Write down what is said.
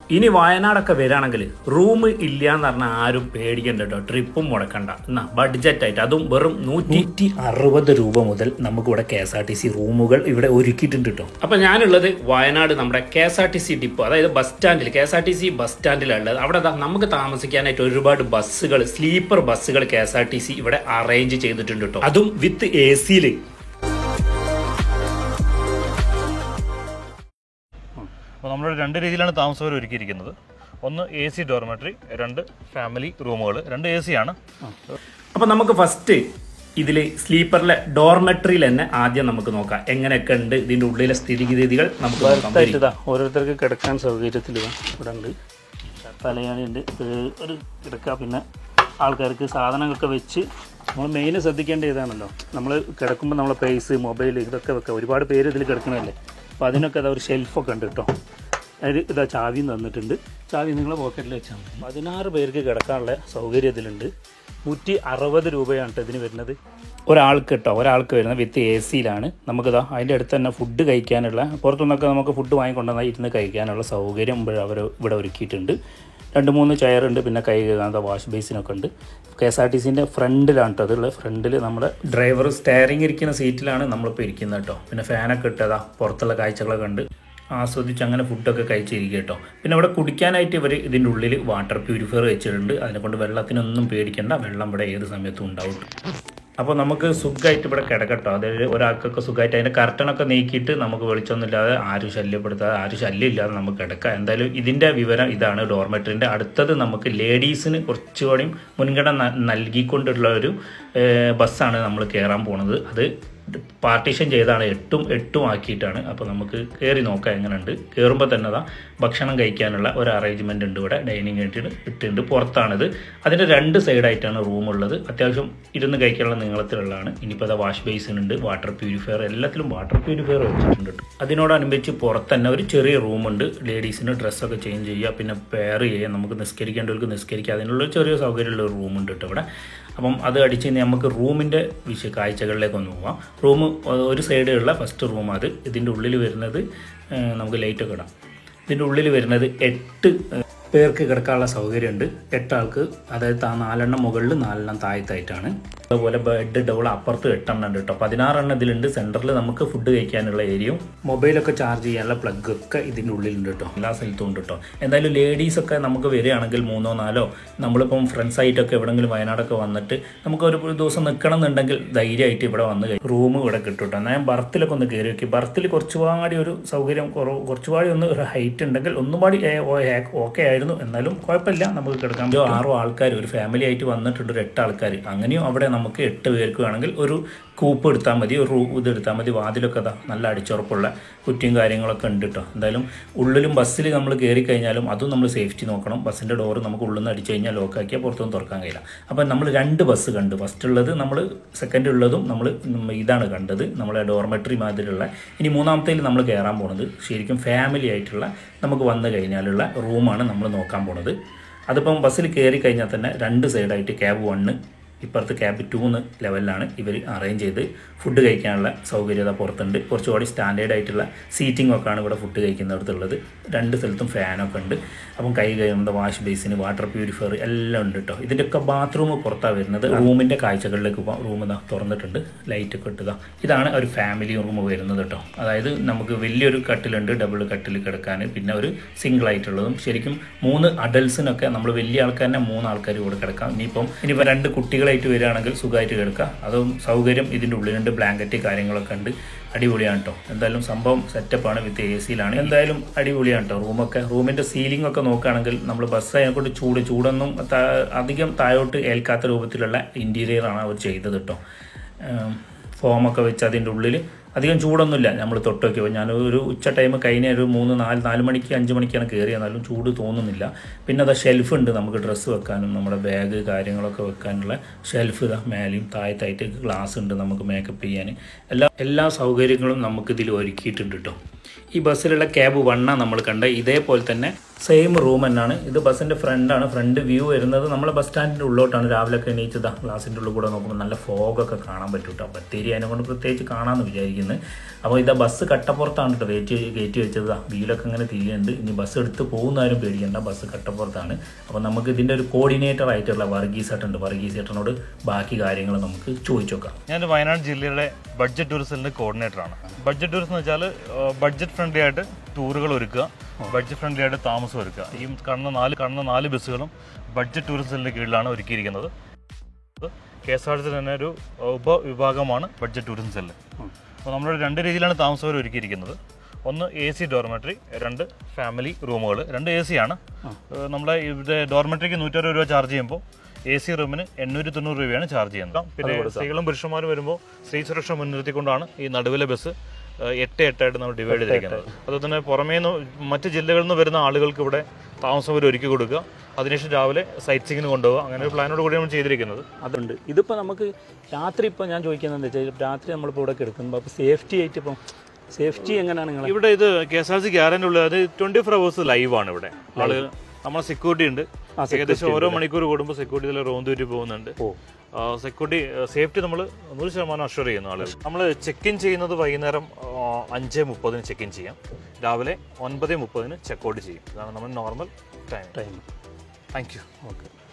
ഇനി വയനാടൊക്കെ വരികയാണെങ്കിൽ റൂം ഇല്ല എന്ന് പറഞ്ഞാൽ ആരും പേടിക്കണ്ട കേട്ടോ ട്രിപ്പും മുടക്കണ്ട എന്നാ ബഡ്ജറ്റ് ആയിട്ട് അതും വെറും നൂറ്റി അറുപത് രൂപ മുതൽ നമുക്ക് ഇവിടെ K S R T C റൂമുകൾ ഇവിടെ ഒരുക്കിയിട്ടുണ്ട് കേട്ടോ അപ്പൊ ഞാനുള്ളത് വയനാട് നമ്മുടെ K S R T C depot അതായത് ബസ് സ്റ്റാൻഡിൽ K S R T C bus സ്റ്റാൻഡിലുള്ളത് അവിടെ ദാ നമുക്ക് താമസിക്കാനായിട്ട് ഒരുപാട് ബസ്സുകൾ സ്ലീപ്പർ ബസ്സുകൾ K S R T C ഇവിടെ അറേഞ്ച് ചെയ്തിട്ടുണ്ട് കേട്ടോ അതും വിത്ത് എ സിയിൽ അപ്പോൾ നമ്മൾ രണ്ട് രീതിയിലാണ് താമസ സൗകര്യം ഒരുക്കിയിരിക്കുന്നത് ഒന്ന് എ സി ഡോർമെട്രി രണ്ട് ഫാമിലി റൂമുകൾ രണ്ട് എ സി ആണ് അപ്പൊ നമുക്ക് ഫസ്റ്റ് ഇതിൽ സ്ലീപ്പറിലെ ഡോർമെട്രിയിൽ തന്നെ ആദ്യം നമുക്ക് നോക്കാം എങ്ങനെയൊക്കെ ഉണ്ട് ഇതിന്റെ ഉള്ളിലെ സ്ഥിതിഗതികൾ നമുക്ക് നോക്കാം ഇതാ ഓരോരുത്തർക്ക് കിടക്കാൻ സൗകര്യത്തിൽ ഇതാ ഇവിടെ ഉണ്ട് തലയാണി ഉണ്ട് ഇത് ഒരു കിടക്ക പിന്നെ ആൾക്കാർക്ക് സാധനങ്ങളൊക്കെ വെച്ച് നമ്മൾ മെയിൻ ശ്രദ്ധിക്കേണ്ട ഇതാണല്ലോ നമ്മൾ കിടക്കുമ്പോൾ നമ്മളെ പേസ് മൊബൈൽ ഇതൊക്കെ വെക്കുക ഒരുപാട് പേര് ഇതിൽ കിടക്കണമല്ലേ അപ്പോൾ അതിനൊക്കെ അതാ ഒരു ഷെൽഫൊക്കെ ഉണ്ട് കേട്ടോ അതിൽ ഇതാ ചാവിയും തന്നിട്ടുണ്ട് ചാവി നിങ്ങളെ പോക്കറ്റിൽ വെച്ചാൽ മതി പതിനാറ് പേർക്ക് കിടക്കാനുള്ള സൗകര്യം ഇതിലുണ്ട് നൂറ്റി അറുപത് രൂപയാണ് കേട്ടോ ഇതിന് വരുന്നത് ഒരാൾക്ക് കേട്ടോ ഒരാൾക്ക് വരുന്നത് വിത്ത് എ സിയിലാണ് നമുക്കിതാ അതിൻ്റെ അടുത്ത് തന്നെ ഫുഡ് കഴിക്കാനുള്ള പുറത്തുനിന്നൊക്കെ നമുക്ക് ഫുഡ് വാങ്ങിക്കൊണ്ടുവന്നാൽ ഇരുന്ന് കഴിക്കാനുള്ള സൗകര്യം ഇവിടെ അവർ ഇവിടെ ഒരുക്കിയിട്ടുണ്ട് രണ്ട് മൂന്ന് ചെയറുണ്ട് പിന്നെ കൈ കഴുകാത്ത വാഷ് ബേസിനൊക്കെ ഉണ്ട് കെ എസ് ആർ ടി സിൻ്റെ ഫ്രണ്ടിലാണ് കേട്ടോ അതുള്ളത് ഫ്രണ്ടിൽ നമ്മുടെ ഡ്രൈവർ സ്റ്റയറിംഗ് ഇരിക്കുന്ന സീറ്റിലാണ് നമ്മളിപ്പോൾ ഇരിക്കുന്നത് കേട്ടോ പിന്നെ ഫാനൊക്കെ ഇട്ടതാ പുറത്തുള്ള കാഴ്ചകളൊക്കെ ഉണ്ട് ആസ്വദിച്ച് അങ്ങനെ ഫുഡൊക്കെ കഴിച്ചിരിക്കുക കേട്ടോ പിന്നെ ഇവിടെ കുടിക്കാനായിട്ട് ഇവർ ഇതിൻ്റെ ഉള്ളിൽ വാട്ടർ പ്യൂരിഫയർ വെച്ചിട്ടുണ്ട് അതിനെക്കൊണ്ട് വെള്ളത്തിനൊന്നും പേടിക്കേണ്ട വെള്ളം ഇവിടെ ഏത് സമയത്തും ഉണ്ടാവും അപ്പോൾ നമുക്ക് സുഖമായിട്ട് ഇവിടെ കിടക്കട്ടോ അതായത് ഒരാൾക്കൊക്കെ സുഖമായിട്ട് അതിൻ്റെ കർട്ടനൊക്കെ നീക്കിയിട്ട് നമുക്ക് വെളിച്ചൊന്നുമില്ലാതെ ആരും ശല്യപ്പെടുത്താതെ ആരും ശല്യം ഇല്ലാതെ നമുക്ക് കിടക്കാം എന്തായാലും ഇതിൻ്റെ വിവരം ഇതാണ് ഡോർമെറ്ററിൻ്റെ അടുത്തത് നമുക്ക് ലേഡീസിന് കുറച്ചുകൂടി മുൻഗണന ന- നൽകിക്കൊണ്ടുള്ള ഒരു ഏഹ്, ബസ്സാണ് നമ്മൾ കയറാൻ പോണത് അത് പാർട്ടീഷൻ ചെയ്താണ് എട്ടും എട്ടും ആക്കിയിട്ടാണ് അപ്പോൾ നമുക്ക് കയറി നോക്കാം എങ്ങനെയുണ്ട് കയറുമ്പോൾ തന്നെ അതാ ഭക്ഷണം കഴിക്കാനുള്ള ഒരു അറേഞ്ച്മെൻ്റ് ഉണ്ട് ഇവിടെ ഡൈനിങ് ആയിട്ട് ഇട്ടുണ്ട് പുറത്താണിത് അതിൻ്റെ രണ്ട് സൈഡായിട്ടാണ് റൂം ഉള്ളത് അത്യാവശ്യം ഇരുന്ന് കഴിക്കാനുള്ള നീളത്തിലുള്ളതാണ് ഇനിയിപ്പോൾ അതാ വാഷ് ബേസിൻ ഉണ്ട് വാട്ടർ പ്യൂരിഫയർ എല്ലാത്തിലും വാട്ടർ പ്യൂരിഫയർ വെച്ചിട്ടുണ്ട് ട്ടോ. അതിനോടനുബന്ധിച്ച് പുറത്ത് തന്നെ ഒരു ചെറിയ റൂമുണ്ട് ലേഡീസിന് ഡ്രസ്സൊക്കെ ചേഞ്ച് ചെയ്യുക പിന്നെ പെയർ ചെയ്യുക നമുക്ക് നിസ്കരിക്കേണ്ടവർക്ക് നിസ്കരിക്കുക അതിനുള്ള ഒരു ചെറിയ സൗകര്യമുള്ള ഒരു റൂമുണ്ട് കേട്ടോ ഇവിടെ അപ്പം അത് അടിച്ച് കഴിഞ്ഞാൽ നമുക്ക് റൂമിൻ്റെ വിഷയ കാഴ്ചകളിലേക്ക് ഒന്ന് പോവാം റൂം ഒരു സൈഡിലുള്ള ഫസ്റ്റ് റൂം അത് ഇതിൻ്റെ ഉള്ളിൽ വരുന്നത് ഏഹ്, നമുക്ക് ലൈറ്റൊക്കെ ഇടാം ഇതിൻ്റെ ഉള്ളിൽ വരുന്നത് എട്ട് ഏഹ്, പേർക്ക് കിടക്കാനുള്ള സൗകര്യമുണ്ട് എട്ടാൾക്ക് അതായത് താ നാലെണ്ണം മുകളിൽ നാലെണ്ണം താഴത്തായിട്ടാണ് അതുപോലെ ബെഡ് ഡബിൾ അപ്പുറത്ത് എട്ടെണ്ണം ഉണ്ട് കേട്ടോ പതിനാറെണ്ണം ഇതിലുണ്ട് സെൻറ്ററിൽ നമുക്ക് ഫുഡ് കഴിക്കാനുള്ള ഏരിയയും മൊബൈലൊക്കെ ചാർജ് ചെയ്യാനുള്ള പ്ലഗ് ഒക്കെ ഇതിൻ്റെ ഉള്ളിലുണ്ട് കേട്ടോ എല്ലാ സ്ഥലത്തും ഉണ്ട് കേട്ടോ എന്തായാലും ലേഡീസ് ഒക്കെ നമുക്ക് വരികയാണെങ്കിൽ മൂന്നോ നാലോ നമ്മളിപ്പം ഫ്രണ്ട്സ് ആയിട്ടൊക്കെ എവിടെങ്കിലും വയനാടൊക്കെ വന്നിട്ട് നമുക്ക് ഒരു ദിവസം നിൽക്കണം എന്നുണ്ടെങ്കിൽ ധൈര്യമായിട്ട് ഇവിടെ വന്ന് റൂം ഇവിടെ കിട്ടും കേട്ടോ എന്നാൽ ഞാൻ ബർത്തിലൊക്കെ ഒന്ന് കയറി നോക്കി ബർത്തിൽ കുറച്ചുപാടി ഒരു സൗകര്യം കുറവ് കുറച്ചുപാടി ഒന്ന് ഒരു ഹൈറ്റ് ഉണ്ടെങ്കിൽ ഒന്നുപാടി ഓക്കെ ആയിരുന്നു എന്നാലും കുഴപ്പമില്ല നമുക്ക് കിടക്കാം ഒരു ആറോ ആൾക്കാർ ഒരു ഫാമിലി ആയിട്ട് വന്നിട്ടുണ്ട് ഒരു എട്ട് ആൾക്കാർ അങ്ങനെയും അവിടെ നമുക്ക് എട്ട് പേർക്ക് വേണമെങ്കിൽ ഒരു കൂപ്പ് എടുത്താൽ മതി ഒരു റൂ- ഇത് എടുത്താൽ മതി വാതിലൊക്കെ അതാ നല്ല അടിച്ചുറപ്പുള്ള കുറ്റിയും കാര്യങ്ങളൊക്കെ ഉണ്ട് കേട്ടോ എന്തായാലും ഉള്ളിലും ബസ്സിൽ നമ്മൾ കയറി കഴിഞ്ഞാലും അതും നമ്മൾ സേഫ്റ്റി നോക്കണം ബസ്സിൻ്റെ ഡോറ് നമുക്ക് ഉള്ളിൽ നിന്ന് അടിച്ചു കഴിഞ്ഞാൽ ലോക്കാക്കിയാൽ പുറത്തൊന്നും തുറക്കാൻ കഴിയില്ല അപ്പം നമ്മൾ രണ്ട് ബസ് കണ്ടു ഫസ്റ്റ് ഉള്ളത് നമ്മൾ സെക്കൻഡ് ഉള്ളതും നമ്മൾ ഇതാണ് കണ്ടത് നമ്മളെ ഡോർമെട്രി മാതിരിയുള്ള ഇനി മൂന്നാമത്തേൽ നമ്മൾ കയറാൻ പോണത് ശരിക്കും ഫാമിലി ആയിട്ടുള്ള നമുക്ക് വന്നു കഴിഞ്ഞാലുള്ള റൂമാണ് നമ്മൾ നോക്കാൻ പോണത് അതിപ്പം ബസ്സിൽ കയറി കഴിഞ്ഞാൽ തന്നെ രണ്ട് സൈഡായിട്ട് ക്യാബ് വണ്ണ് ഇപ്പുറത്ത് ക്യാബ് ടൂന്ന് ലെവലിലാണ് ഇവർ അറേഞ്ച് ചെയ്ത് ഫുഡ് കഴിക്കാനുള്ള സൗകര്യത പുറത്തുണ്ട് കുറച്ചുകൂടി സ്റ്റാൻഡേർഡ് ആയിട്ടുള്ള സീറ്റിംഗ് ഒക്കെയാണ് ഇവിടെ ഫുഡ് കഴിക്കുന്നിടത്തുള്ളത് രണ്ട് സ്ഥലത്തും ഫാനൊക്കെ ഉണ്ട് അപ്പം കൈ കഴിയുന്ന വാഷ് ബേസിന് വാട്ടർ പ്യൂരിഫയർ എല്ലാം ഉണ്ട് കേട്ടോ ഇതിൻ്റെയൊക്കെ ബാത്റൂം പുറത്താണ് വരുന്നത് റൂമിൻ്റെ കാഴ്ചകളിലേക്ക് പോകാം റൂം ഇതാ തുറന്നിട്ടുണ്ട് ലൈറ്റ് ഒക്കെ ഇട്ടതാ ഇതാണ് ഒരു ഫാമിലി റൂം വരുന്നത് കേട്ടോ അതായത് നമുക്ക് വലിയൊരു കട്ടിലുണ്ട് ഡബിൾ കട്ടിൽ കിടക്കാൻ പിന്നെ ഒരു സിംഗിൾ ആയിട്ടുള്ളതും ശരിക്കും മൂന്ന് അഡൽസിനൊക്കെ നമ്മൾ വലിയ ആൾക്കാരനെ മൂന്ന് ആൾക്കാർ കൂടെ കിടക്കാം ഇനിയിപ്പം ഇനിയിപ്പോൾ രണ്ട് കുട്ടികളായിട്ട് വരികയാണെങ്കിൽ സുഖമായിട്ട് കിടക്കാം അതും സൗകര്യം ഇതിൻ്റെ ഉള്ളിലുണ്ട് ബ്ലാങ്കറ്റ് കാര്യങ്ങളൊക്കെ ഉണ്ട് അടിപൊളിയാണ് കേട്ടോ എന്തായാലും സംഭവം സെറ്റപ്പാണ് വിത്ത് എ സിയിലാണ് എന്തായാലും അടിപൊളിയാണ് കേട്ടോ റൂമൊക്കെ റൂമിൻ്റെ സീലിംഗ് ഒക്കെ നോക്കുകയാണെങ്കിൽ നമ്മൾ ബസ് അതിനെക്കൊണ്ട് ചൂട് ചൂടൊന്നും താ- അധികം താഴോട്ട് ഏൽക്കാത്ത രൂപത്തിലുള്ള ഇൻറ്റീരിയറാണ് അവർ ചെയ്തത് കേട്ടോ ഉം, ഫോമൊക്കെ വെച്ച് അതിൻ്റെ ഉള്ളിൽ അധികം ചൂടൊന്നുമില്ല നമ്മൾ തൊട്ട് നോക്കിയപ്പോൾ ഞാൻ ഒരു ഉച്ച ടൈം കഴിഞ്ഞ ഒരു മൂന്ന് നാല് നാല് മണിക്ക് അഞ്ച് മണിക്കാണ് കയറിയത് എന്നാലും ചൂട് തോന്നുന്നില്ല പിന്നെ അത് ഷെൽഫ് ഉണ്ട് നമുക്ക് ഡ്രസ്സ് വെക്കാനും നമ്മുടെ ബാഗ് കാര്യങ്ങളൊക്കെ വെക്കാനുള്ള ഷെൽഫ് ഇതാ മേലെയും താഴത്തായിട്ട് ഗ്ലാസ് ഉണ്ട് നമുക്ക് മേക്കപ്പ് ചെയ്യാൻ എല്ലാ എല്ലാ സൗകര്യങ്ങളും നമുക്ക് ഇതിൽ ഒരുക്കിയിട്ടുണ്ട് കേട്ടോ ഈ ബസ്സിലുള്ള ക്യാബ് വണ്ണാണ് നമ്മൾ കണ്ട ഇതേപോലെ തന്നെ സെയിം റൂം തന്നെയാണ് ഇത് ബസ്സിൻ്റെ ഫ്രണ്ടാണ് ഫ്രണ്ട് വ്യൂ വരുന്നത് നമ്മളെ ബസ് സ്റ്റാൻഡിൻ്റെ ഉള്ളോട്ടാണ് രാവിലെ ഒക്കെ എണീച്ചതാ ഗ്ലാസിൻ്റെ ഉള്ളിൽ കൂടെ നോക്കുമ്പോൾ നല്ല ഫോഗൊക്കെ കാണാൻ പറ്റും കേട്ടോ ബത്തേരി അതിനെ കൊണ്ട് പ്രത്യേകിച്ച് കാണാമെന്ന് വിചാരിക്കുന്നത് അപ്പോൾ ഇതാ ബസ് കട്ടപ്പുറത്താണ് കേട്ടോ വെയിറ്റ് കയറ്റി വെച്ചത് വീലൊക്കെ ഇങ്ങനെ തിരിയുന്നുണ്ട് ഇനി ബസ് എടുത്ത് പോകുന്നതാരും പേടിക്കണ്ട ബസ് കട്ടപ്പുറത്താണ് അപ്പോൾ നമുക്ക് ഇതിൻ്റെ ഒരു കോർഡിനേറ്റർ ആയിട്ടുള്ള വർഗീസ് ഏട്ടനുണ്ട് വർഗീസ് ഏട്ടനോട് ബാക്കി കാര്യങ്ങൾ നമുക്ക് ചോദിച്ചു നോക്കാം ഞാൻ വയനാട് ജില്ലയുടെ ബഡ്ജറ്റ് ടൂറിസത്തിൻ്റെ കോർഡിനേറ്ററാണ് ബഡ്ജറ്റ് ടൂറിസം എന്ന് വെച്ചാൽ ബഡ്ജറ്റ് ഫ്രണ്ട്ലി ആയിട്ട് ടൂറുകൾ ഒരുക്കുക ബഡ്ജറ്റ് ഫ്രണ്ട്ലി ആയിട്ട് താമസം ഒരുക്കുക ഈ കാണുന്ന നാല് കാണുന്ന നാല് ബസ്സുകളും ബഡ്ജറ്റ് ടൂറിസത്തിൻ്റെ കീഴിലാണ് ഒരുക്കിയിരിക്കുന്നത് കെ എസ് ആർ ടി തന്നെ ഒരു ഉപവിഭാഗമാണ് ബഡ്ജറ്റ് ടൂറിസം സെല്ല് അപ്പോൾ നമ്മൾ രണ്ട് രീതിയിലാണ് താമസ സൗകര്യം ഒരുക്കിയിരിക്കുന്നത് ഒന്ന് എ സി ഡോർമെട്രി രണ്ട് ഫാമിലി റൂമുകൾ രണ്ട് എ സി ആണ് ഏഹ് നമ്മുടെ ഇവിടെ ഡോർമെട്രിക്ക് നൂറ്ററുപത് രൂപ ചാർജ് ചെയ്യുമ്പോൾ എ സി റൂമിന് എണ്ണൂറ്റി തൊണ്ണൂറ് രൂപയാണ് ചാർജ് ചെയ്യുന്നത് പിന്നെ സ്ത്രീകളും പുരുഷന്മാരും വരുമ്പോൾ സ്ത്രീ സുരക്ഷ മുൻനിർത്തിക്കൊണ്ടാണ് ഈ നടുവിലെ ബസ് ഏഹ് എട്ട് എട്ടായിട്ട് നമ്മൾ ഡിവൈഡ് ചെയ്തിരിക്കുന്നത് അതുപോലെ തന്നെ പുറമേ നിന്ന് മറ്റ് ജില്ലകളിൽ നിന്ന് വരുന്ന ആളുകൾക്ക് ഇവിടെ താമസ സൗകര്യം ഒരുക്കി കൊടുക്കുക അതിനുശേഷം രാവിലെ സൈറ്റ് സീങ്ങിന് കൊണ്ടുപോകുക അങ്ങനെ ഒരു പ്ലാനോട് കൂടി നമ്മൾ ചെയ്തിരിക്കുന്നത് അതുണ്ട് ഇതിപ്പോൾ നമുക്ക് രാത്രി ഇപ്പോൾ ഞാൻ ചോദിക്കുന്നത് എന്താ വെച്ചാൽ രാത്രി നമ്മളിപ്പോൾ ഇവിടെ കിടക്കുമ്പോൾ അപ്പോൾ സേഫ്റ്റി ആയിട്ട് ഇപ്പം സേഫ്റ്റി എങ്ങനെയാണ് നിങ്ങൾ ഇവിടെ ഇത് കെ എസ് ആർ സി ഗ്യാരൻ്റെ ഉള്ളത് അത് ട്വന്റി ഫോർ അവേഴ്സ് ലൈവ് ആണ് ഇവിടെ ആളുകൾ നമ്മളെ സെക്യൂരിറ്റി ഉണ്ട് ഏകദേശം ഓരോ മണിക്കൂർ കൂടുമ്പോൾ സെക്യൂരിറ്റി ഇതിൽ റോം ഡ്യൂട്ടി പോകുന്നുണ്ട് സെക്യൂരിറ്റി സേഫ്റ്റി നമ്മൾ നൂറ് ശതമാനം അഷ്വർ ചെയ്യുന്ന ആളുകൾ നമ്മൾ ചെക്ക് ഇൻ ചെയ്യുന്നത് വൈകുന്നേരം അഞ്ച് മുപ്പതിന് ചെക്ക് ഇൻ ചെയ്യാം രാവിലെ ഒൻപത് മുപ്പതിന് ചെക്ക് ഔട്ട് ചെയ്യും ഇതാണ് നമ്മുടെ normal time time thank you okay